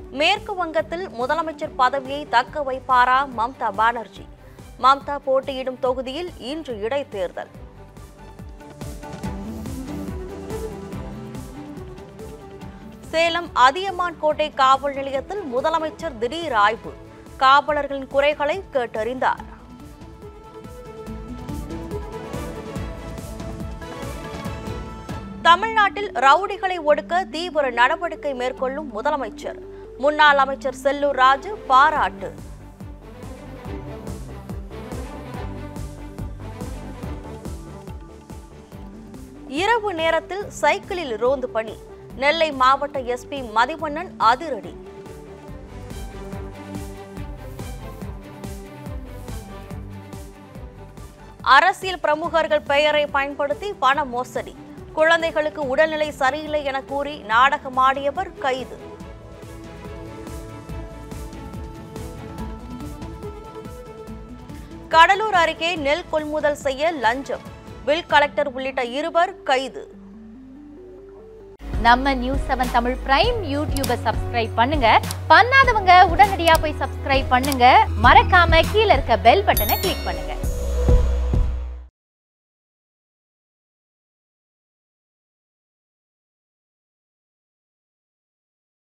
மேற்கு வங்கத்தில் முதலமைச்சர் பதவியை தக்க வைப்பாரா மம்தா பானர்ஜி மம்தா போட்டியிடும் தொகுதியில் இன்று இடைத்தேர்தல் சேலம் அதியமான் கோட்டை காவல் நிலையத்தில் முதலமைச்சர் திடீர் ஆய்வு காவலர்களின் குறைகளை கேட்டறிந்தார் தமிழ்நாட்டில் ரவுடிகளை ஒடுக்க தீவிர நடவடிக்கை மேற்கொள்ளும் முதலமைச்சர் முன்னாள் அமைச்சர் செல்லூர் ராஜு பாராட்டு இரவு நேரத்தில் சைக்கிளில் ரோந்து பணி நெல்லை மாவட்ட எஸ்பி மதிவண்ணன் அதிரடி அரசியல் பிரமுகர்கள் பெயரை பயன்படுத்தி பண மோசடி குழந்தைகளுக்கு உடல்நிலை சரியில்லை என கூறி நாடகமாடியவர் கைது கடலூர் அருகே நெல் கொள்முதல் செய்ய லஞ்சம் பில் கலெக்டர் உள்ளிட்ட இருவர் கைது நம்ம நியூஸ் செவன் தமிழ் பிரைம் யூடியூபை சப்ஸ்கிரைப் பண்ணுங்க பண்ணாதவங்க உடனடியா போய் சப்ஸ்கிரைப் பண்ணுங்க மறக்காம கீழ இருக்க பெல் பட்டனை கிளிக் பண்ணுங்க